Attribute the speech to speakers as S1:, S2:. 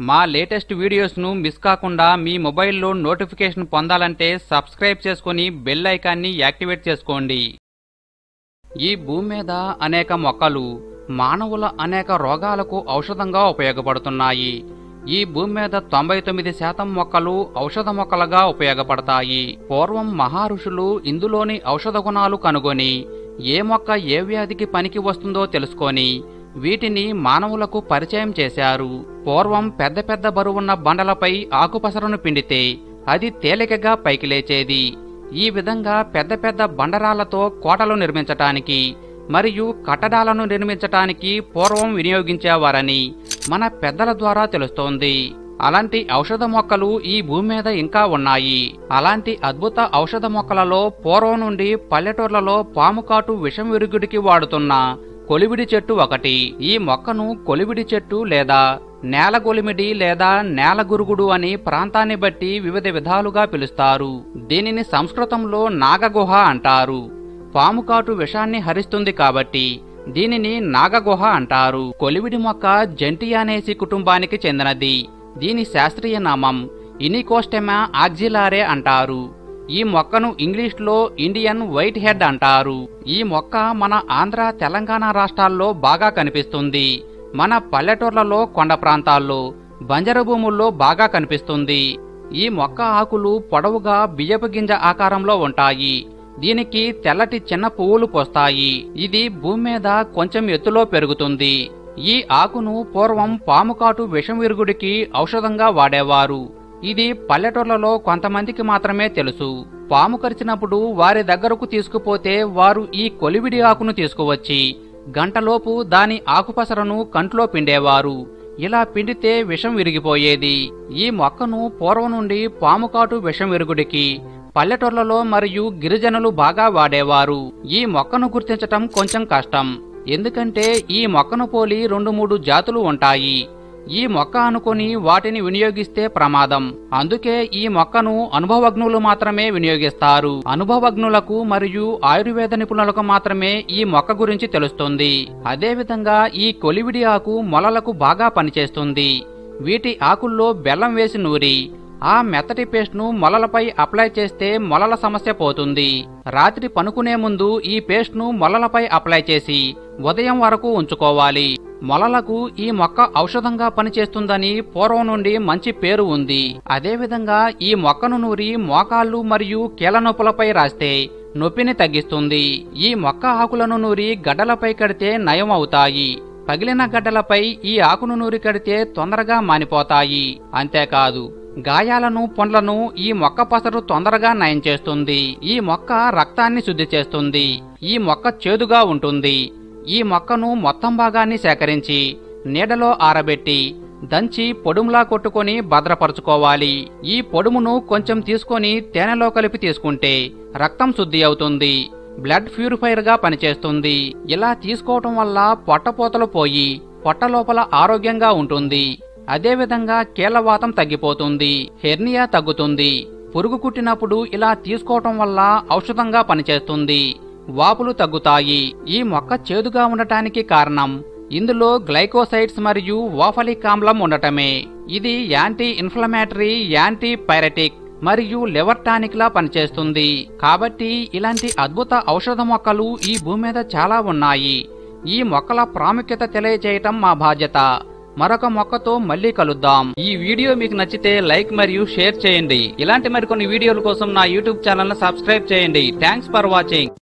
S1: మా latest వీడియోస్ను miss కాకుండా మీ మొబైల్లో నోటిఫికేషన్ పొందాలంటే సబ్స్క్రైబ్ చేసుకుని బెల్ ఐకాన్ని యాక్టివేట్ చేసుకోండి ఈ భూమి మీద అనేక మొక్కలు మానవుల అనేక రోగాలకు ఔషధంగా ఉపయోగపడుతున్నాయి ఈ భూమి మీద తొంభై తొమ్మిది శాతం మొక్కలు ఔషధ మొక్కలుగా ఉపయోగపడతాయి పూర్వం మహారుషులు ఇందులోని ఔషధ గుణాలు కనుగొని ఏ మొక్క ఏ వ్యాధికి పనికి వస్తుందో తెలుసుకొని వీటిని మానవులకు పరిచయం చేశారు పూర్వం పెద్ద పెద్ద బరువున్న బండలపై ఆకుపసరను పిండితే అది తేలికగా పైకి లేచేది ఈ విధంగా పెద్ద పెద్ద బండరాలతో కోటలు నిర్మించటానికి మరియు కట్టడాలను నిర్మించటానికి పూర్వం వినియోగించేవారని మన పెద్దల ద్వారా తెలుస్తోంది అలాంటి ఔషధ మొక్కలు ఈ భూమి మీద ఇంకా ఉన్నాయి అలాంటి అద్భుత ఔషధ మొక్కలలో పూర్వం నుండి పల్లెటూర్లలో పాముకాటు విషం విరుగుడికి వాడుతున్న కొలివిడి చెట్టు ఒకటి ఈ మొక్కను కొలివిడి చెట్టు లేదా నేల గొలిమిడి లేదా నేల గురుగుడు అని ప్రాంతాన్ని బట్టి వివిధ విధాలుగా పిలుస్తారు దీనిని సంస్కృతంలో నాగగుహ అంటారు పాముకాటు విషాన్ని హరిస్తుంది కాబట్టి దీనిని నాగగుహ అంటారు కొలివిడి మొక్క జంటియానేసి కుటుంబానికి చెందినది దీని శాస్త్రీయ నామం ఇనికోస్టెమా ఆక్జిలారే అంటారు ఈ మొక్కను ఇంగ్లీష్లో ఇండియన్ వైట్ హెడ్ అంటారు ఈ మొక్క మన ఆంధ్ర తెలంగాణ రాష్ట్రాల్లో బాగా కనిపిస్తుంది మన పల్లెటూర్లలో కొండ ప్రాంతాల్లో బంజరు భూముల్లో బాగా కనిపిస్తుంది ఈ మొక్క ఆకులు పొడవుగా బియ్యపు గింజ ఆకారంలో ఉంటాయి దీనికి తెల్లటి చిన్న పువ్వులు పోస్తాయి ఇది భూమి మీద కొంచెం ఎత్తులో పెరుగుతుంది ఈ ఆకును పూర్వం పాముకాటు విషం విరుగుడికి ఔషధంగా వాడేవారు ఇది పల్లెటూర్లలో కొంతమందికి మాత్రమే తెలుసు పాము కరిచినప్పుడు వారి దగ్గరకు తీసుకుపోతే వారు ఈ కొలివిడి ఆకును తీసుకువచ్చి గంటలోపు దాని ఆకుపసరను కంట్లో పిండేవారు ఇలా పిండితే విషం విరిగిపోయేది ఈ మొక్కను పూర్వం నుండి పాముకాటు విషం విరుగుడికి పల్లెటూర్లలో మరియు గిరిజనులు బాగా వాడేవారు ఈ మొక్కను గుర్తించటం కొంచెం కష్టం ఎందుకంటే ఈ మొక్కను పోలి రెండు మూడు జాతులు ఉంటాయి ఈ మొక్క అనుకొని వాటిని వినియోగిస్తే ప్రమాదం అందుకే ఈ మొక్కను అనుభవజ్ఞులు మాత్రమే వినియోగిస్తారు అనుభవజ్ఞులకు మరియు ఆయుర్వేద నిపుణులకు మాత్రమే ఈ మొక్క గురించి తెలుస్తుంది అదేవిధంగా ఈ కొలివిడి ఆకు మొలలకు బాగా పనిచేస్తుంది వీటి ఆకుల్లో బెల్లం వేసి నూరి ఆ మెత్తటి పేస్ట్ను మొలలపై అప్లై చేస్తే మొలల సమస్య పోతుంది రాత్రి పనుకునే ముందు ఈ పేస్ట్ను మొలలపై అప్లై చేసి ఉదయం వరకు ఉంచుకోవాలి మొలలకు ఈ మొక్క ఔషధంగా పనిచేస్తుందని పూర్వం నుండి మంచి పేరు ఉంది అదేవిధంగా ఈ మొక్కను నూరి మోకాళ్ళు మరియు కీళ్ళ నొప్పులపై రాస్తే నొప్పిని తగ్గిస్తుంది ఈ మొక్క ఆకులను నూరి గడ్డలపై కడితే నయం అవుతాయి పగిలిన గడ్డలపై ఈ ఆకును నూరి కడితే తొందరగా మానిపోతాయి అంతేకాదు గాయాలను పొండ్లను ఈ మొక్క పసరు తొందరగా నయం చేస్తుంది ఈ మొక్క రక్తాన్ని శుద్ధి చేస్తుంది ఈ మొక్క చేదుగా ఉంటుంది ఈ మొక్కను మొత్తం భాగాన్ని సేకరించి నీడలో ఆరబెట్టి దంచి పొడుములా కొట్టుకొని భద్రపరుచుకోవాలి ఈ పొడుమును కొంచెం తీసుకొని తేనెలో కలిపి తీసుకుంటే రక్తం శుద్ధి అవుతుంది బ్లడ్ ప్యూరిఫైర్ గా పనిచేస్తుంది ఇలా తీసుకోవటం వల్ల పొట్టపోతలు పోయి పొట్ట లోపల ఆరోగ్యంగా ఉంటుంది అదేవిధంగా కీళ్లవాతం తగ్గిపోతుంది హెర్నియా తగ్గుతుంది పురుగు కుట్టినప్పుడు ఇలా తీసుకోవటం వల్ల ఔషధంగా పనిచేస్తుంది వాపులు తగ్గుతాయి ఈ మొక్క చేదుగా ఉండటానికి కారణం ఇందులో గ్లైకోసైడ్స్ మరియు వాఫలిక్ ఆమ్లం ఉండటమే ఇది యాంటీ ఇన్ఫ్లమేటరీ యాంటీ పైరటిక్ మరియు లివర్ టానిక్ లా పనిచేస్తుంది కాబట్టి ఇలాంటి అద్భుత ఔషధ మొక్కలు ఈ భూమి మీద చాలా ఉన్నాయి ఈ మొక్కల ప్రాముఖ్యత తెలియజేయటం మా బాధ్యత మరొక మొక్కతో మళ్ళీ కలుద్దాం ఈ వీడియో మీకు నచ్చితే లైక్ మరియు షేర్ చేయండి ఇలాంటి మరికొన్ని వీడియోల కోసం నా యూట్యూబ్ ఛానల్ ను సబ్స్క్రైబ్ చేయండి థ్యాంక్స్ ఫర్ వాచింగ్